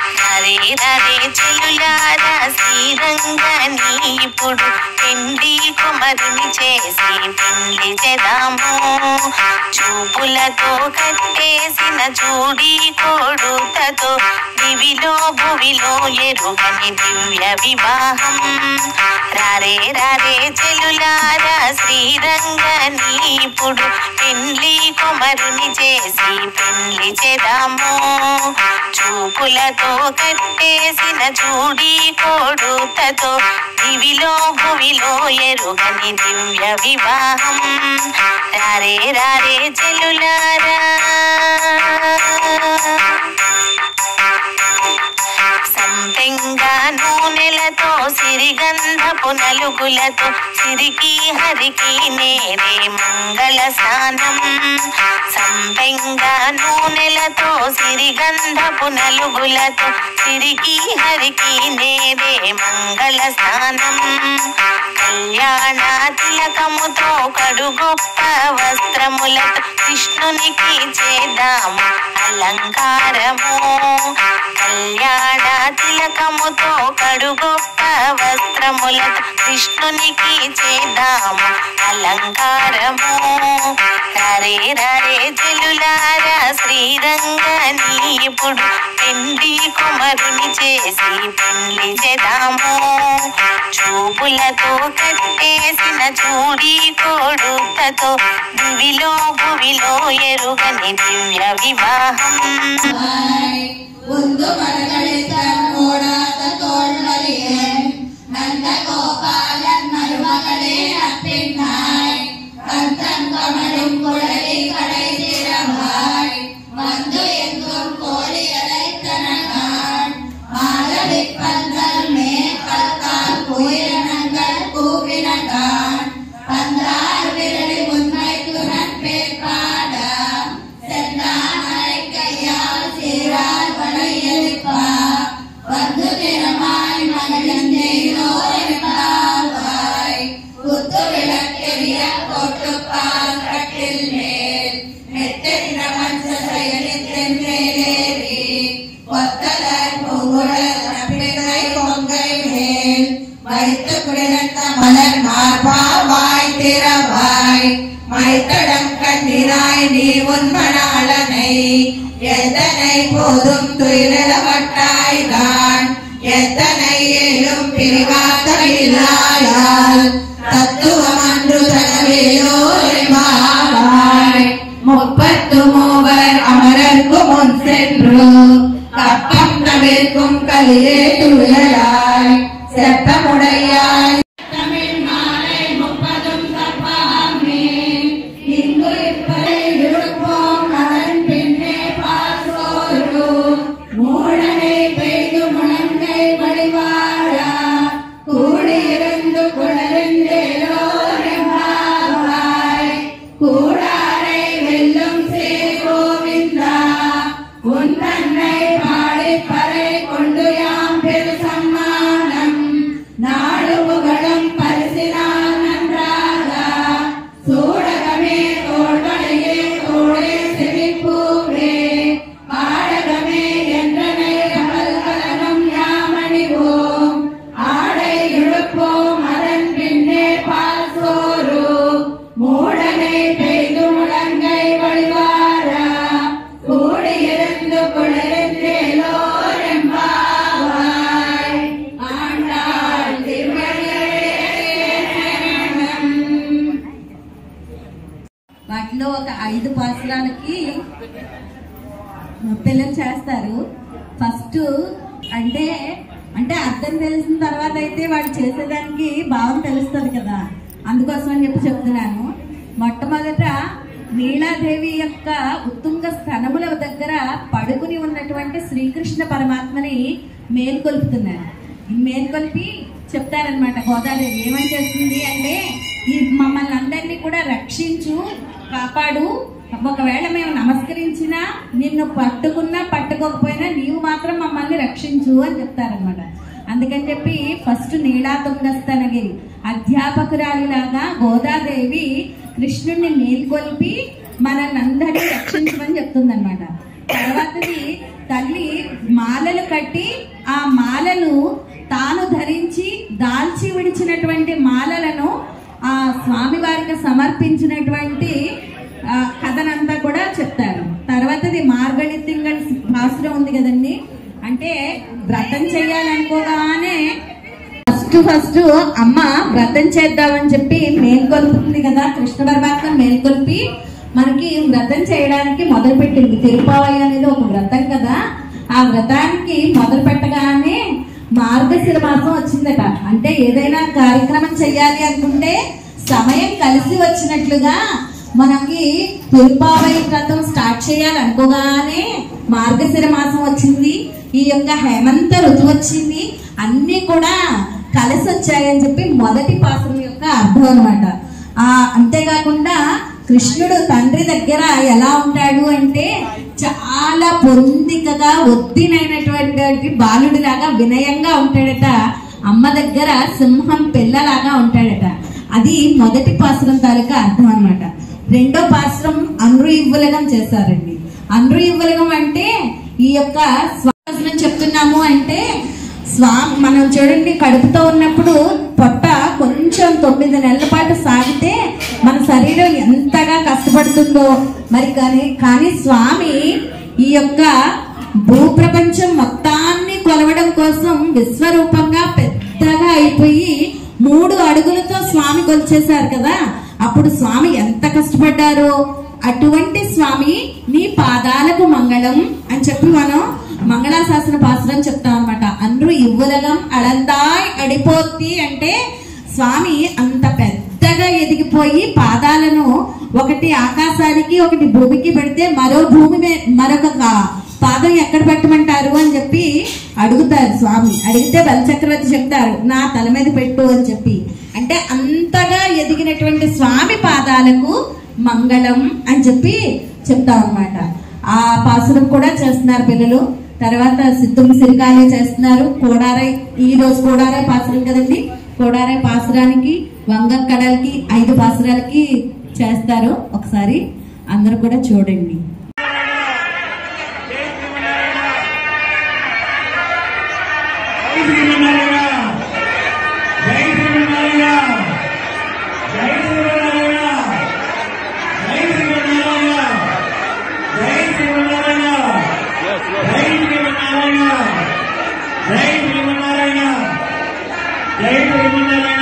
రరే రరే చెలులారా శ్రీరంగని ఇప్పుడు పెండి కుమరుని చేసి పెళ్లి చేదాము చూపులతో కట్టేసిన చూడి కొడుతతో దివిలో భువిలో ఎరుగని దివ్య వివాహం రారే రారే చెలులారా శ్రీరంగని ఇప్పుడు పెళ్లి కుమరుని చేసి పెళ్లి చేదాము చూపులతో కట్టేసిన చూడి కొడుతతో దివిలో భువిలో ఎరుగని దివ్య వివాహం రారే రారే చెలులారా సంపెంగ నూనెలతో సిరిగంధపు నలుగులతో సిరికి హరికి నేరే మంగళ స్నానం సంపెంగ నూనెలతో సిరిగంధపు నలుగులతో సిరికి హరికి నేరే మంగళ స్నానం కళ్యాణ తిలకముతో కడుగొప్ప వస్త్రములతో కృష్ణునికి చేద్దాము అలంకారము కళ్యాణ తిలకముతో కడుగొప్ప వస్త్రములతో కృష్ణునికి చేద్దాము అలంకారము రరే రరే చెలులారా శ్రీరంగని ఇప్పుడు పెండి కుమరుని చేసి పెళ్లి చేద్దాము చూపులతో కట్టేసిన చూడి కొడుతతో దివిలో భువిలో ఎరుగని దివ్య వివాహం ಒಂದು ಮರಗಳಿದ್ದ ಓಡಾದ ತೋಳ್ಮಲಿಯನ್ ನಂದ ಗೋಪಾಲನ್ ಮರುಮಗಳೇ ಅಪ್ಪಿನ್ನಾಯ್ கந்தன் கமழும் குழலி கடை திறவாய் வந்து எங்கும் கோழி அழைத்தனகான் மாலவி பந்தல் மேற்பல்கால் குயிரணங்கள் கூவினகான் பந்தார் விரலி உண்மை துணன் பேர்பாட செந்தாமரை கையால் சீரால் வளையலிப்பா வந்து திறமாய் மகிழ்ந்தேனோரெம்பாவாய் குத்து விளக்கெரிய கோட்டுப்பால் கட்டில் மேல் மெத்தென்ற மஞ்ச செயலித்தன் மேலேறி கொத்தலர் பூங்குழல் நம்பிக்கை கொங்கை மேல் வைத்து குளிர்ந்த மலர் மார்பா வாய் திறவாய் மைத்தடம் கண்ணினாய் நீ உன்மணாளனை எத்தனை போதும் துயிலவட்டாய் தான் எத்தனை ஏழும் பிரிவாத்தமில்லாயால் தத்துவம் அன்று தனவேலோ என்பாவாய் முப்பத்து மூவர் அமரர்க்கு முன் சென்று கப்பம் தவிர்க்கும் கலியே துயலாய் செப்பமுடையாய் தமிழ் மாலை முப்பதும் தப்பாமே இங்கு இப்படி இருப்போம் அதன் பின்னே பாசோரு மூடனை பெய்து முழங்கை வழிவாரா கூடியிருந்து குளறிந்தேலோரெம்பாவாய் கூடாரை வெல்லும் சே கோவிந்தா உன் தன்னை பாடி பறை கொண்டு யாம் பெரு சம்மானம் நாடு புகழும் பரிசினால் நன்றாக சூடகமே தோள்வளையே தோளே சிரிப்பூரே பாடகமே என்றனை கமல்கலனும் யாமணிவோம் ஆடை இழுப்போம் அதன் பின்னே பால் சோறு மூடனை பெய்து முழங்கை வழிவாரா கூடியிருந்து குளிர்ந்தேலோரெம்பாவாய் ஆண்டாள் திருவள்ளுவர் వాటిలో ఒక ఐదు పాత్రలకి పిల్లలు చేస్తారు ఫస్ట్ అంటే అంటే అర్థం తెలిసిన తర్వాత అయితే వాడు చేసేదానికి భావం తెలుస్తుంది కదా అందుకోసం అని చెప్పి చెప్తున్నాను మొట్టమొదట నీలాదేవి యొక్క ఉత్తుంగ స్థనముల దగ్గర పడుకుని ఉన్నటువంటి శ్రీకృష్ణ పరమాత్మని మేల్కొల్పుతున్నారు ఈ మేల్కొల్పి చెప్తారనమాట గోదాదేవి ఏమని చేస్తుంది అంటే ఈ మమ్మల్ని అందరినీ కూడా రక్షించు కాపాడు ఒకవేళ మేము నమస్కరించినా నిన్ను పట్టుకున్నా పట్టుకోకపోయినా నీవు మాత్రం మమ్మల్ని రక్షించు అని చెప్తారనమాట అందుకని చెప్పి ఫస్ట్ నీలా తుంగస్తనగిరి అధ్యాపకురాలిలాగా గోదాదేవి కృష్ణుణ్ణి మేల్కొల్పి మనల్ని అందరినీ రక్షించమని చెప్తుందన్నమాట తర్వాతది తల్లి మాలలు కట్టి ఆ మాలలు తాను ధరించి దాల్చి విడిచినటువంటి మాలలను ఆ స్వామివారికి సమర్పించినటువంటి ఆ, కథనంతా కూడా చెప్తారు తర్వాతది మార్గళి తింగళ భాషలో ఉంది కదండి అంటే వ్రతం చేయాలనుకోగానే ఫస్ట్ ఫస్ట్ అమ్మ వ్రతం చేద్దామని చెప్పి మేల్కొల్పుతుంది కదా కృష్ణ పరమాత్మ మేల్కొల్పి మనకి వ్రతం చేయడానికి మొదలు పెట్టింది తిరుపావయ్య అనేది ఒక వ్రతం కదా ఆ వ్రతానికి మొదలు పెట్టగానే మార్గశిర మాసం వచ్చిందట అంటే ఏదైనా కార్యక్రమం చేయాలి అనుకుంటే సమయం కలిసి వచ్చినట్లుగా మనకి తిరుపావయ్య వ్రతం స్టార్ట్ చేయాలి అనుకోగానే మార్గశిర మాసం వచ్చింది ఈ యొక్క హేమంత ఋతువు వచ్చింది అన్ని కూడా కలిసి వచ్చాయని చెప్పి మొదటి పాత్ర యొక్క అర్థం అనమాట ఆ అంతేకాకుండా కృష్ణుడు తండ్రి దగ్గర ఎలా ఉంటాడు అంటే చాలా పొందికగా ఒత్తినైనటువంటి బాలుడిలాగా వినయంగా ఉంటాడట అమ్మ దగ్గర సింహం పిల్లలాగా ఉంటాడట అది మొదటి పాశ్రం తాలూకా అర్థం అన్నమాట రెండో పాశ్రం అనురు ఇవ్వలగం చేశారండి అనురు ఇవ్వలగం అంటే ఈ యొక్క స్వాసనం చెప్తున్నాము అంటే స్వామి మనం చూడండి కడుపుతో ఉన్నప్పుడు పొట్ట కొంచెం తొమ్మిది నెలల పాటు సాగితే మన శరీరం ఎంతగా కష్టపడుతుందో మరి కానీ కానీ స్వామి ఈ యొక్క భూప్రపంచం మొత్తాన్ని కొలవడం కోసం విశ్వరూపంగా పెద్దగా అయిపోయి మూడు అడుగులతో స్వామి కొలిచేశారు కదా అప్పుడు స్వామి ఎంత కష్టపడ్డారో అటువంటి స్వామి నీ పాదాలకు మంగళం అని చెప్పి మనం మంగళాశాసన పాసురం చెప్తాం అనమాట అందరూ ఇవ్వలగం అడందాయ్ అడిపోద్ది అంటే స్వామి అంత పెద్దగా ఎదిగిపోయి పాదాలను ఒకటి ఆకాశానికి ఒకటి భూమికి పెడితే మరో భూమి మీ- మరొక కా- పాదం ఎక్కడ పెట్టమంటారు అని చెప్పి అడుగుతారు స్వామి అడిగితే బలచక్రవర్తి చెప్తారు నా తల మీద పెట్టు అని చెప్పి అంటే అంతగా ఎదిగినటువంటి స్వామి పాదాలకు మంగళం అని చెప్పి చెప్తాం అన్నమాట ఆ పాసురం కూడా చేస్తున్నారు పిల్లలు తర్వాత సిద్ధం సిరికాయలు చేస్తున్నారు కోడారై ఈ రోజు కోడారై పాసురం కదండి కోడారై పాసురానికి వంగ కడలకి ఐదు పాసురాలకి చేస్తారు ఒకసారి అందరూ కూడా చూడండి జై శ్రీమన్నారాయణ జై శ్రీమన్నారాయణ జై శ్రీమన్నారాయణ జై శ్రీమన్నారాయణ జై శ్రీమన్నారాయణ జై శ్రీమన్నారాయణ జై శ్రీమన్నారాయణ జై శ్రీమన్నారాయణ